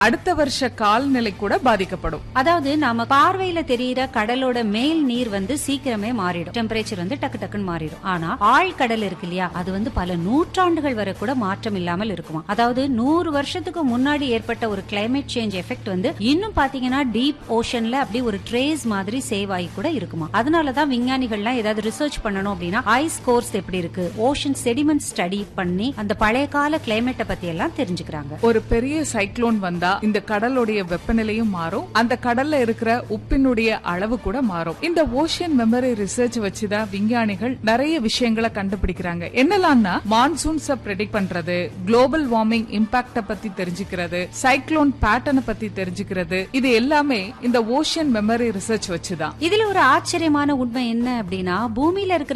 அடுத்த வருஷ கால்நிலை கூட பாதிக்கப்படும் அதாவது நாம பார்வையில தெரியிற கடலோட மேல் நீர் வந்து சீக்கிரமே மாறிடும் டெம்பரேச்சர் வந்து டக்கு டக்குன்னு மாறிடும் ஆனா ஆழ்கடல் இருக்கு இல்லையா அது வந்து பல நூற்றாண்டுகள் வரை கூட மாற்றம் இல்லாமல் இருக்குமா அதாவது நூறு வருஷத்துக்கு முன்னாடி ஏற்பட்ட ஒரு கிளைமேட் சேஞ்ச் எஃபெக்ட் வந்து இன்னும் பாத்தீங்கன்னா டீப் ஓஷன்ல அப்படி ஒரு ட்ரேஸ் மாதிரி சேவ் ஆகி கூட இருக்குமா அதனாலதான் விஞ்ஞானிகள்லாம் ஏதாவது ரிசர்ச் பண்ணணும் அப்படின்னா ஐஸ் கோர்ஸ் எப்படி இருக்கு ஓஷன் செடிமெண்ட் ஸ்டடி பண்ணி அந்த பழைய கால கிளைமேட்டை பத்தி எல்லாம் தெரிஞ்சுக்கிறாங்க ஒரு பெரிய சைக்ளோன் வந்தா இந்த கடலுடைய வெப்பநிலையும் மாறும் அந்த கடல்ல இருக்கிற உப்பினுடைய அளவு கூட மாறும் இந்த ஓஷன் மெமரி ரிசர்ச் வச்சுதான் விஞ்ஞானிகள் நிறைய விஷயங்களை கண்டுபிடிக்கிறாங்க என்னலாம்னா மான்சூன்ஸ ப்ரெடிக்ட் பண்றது குளோபல் வார்மிங் இம்பாக்ட பத்தி தெரிஞ்சுக்கிறது சைக்ளோன் பேட்டர்னை பத்தி தெரிஞ்சுக்கிறது இது எல்லாமே இந்த ஓஷன் மெமரி ரிசர்ச் வச்சுதான் இதுல ஒரு ஆச்சரியமான உண்மை என்ன அப்படின்னா பூமியில இருக்கிற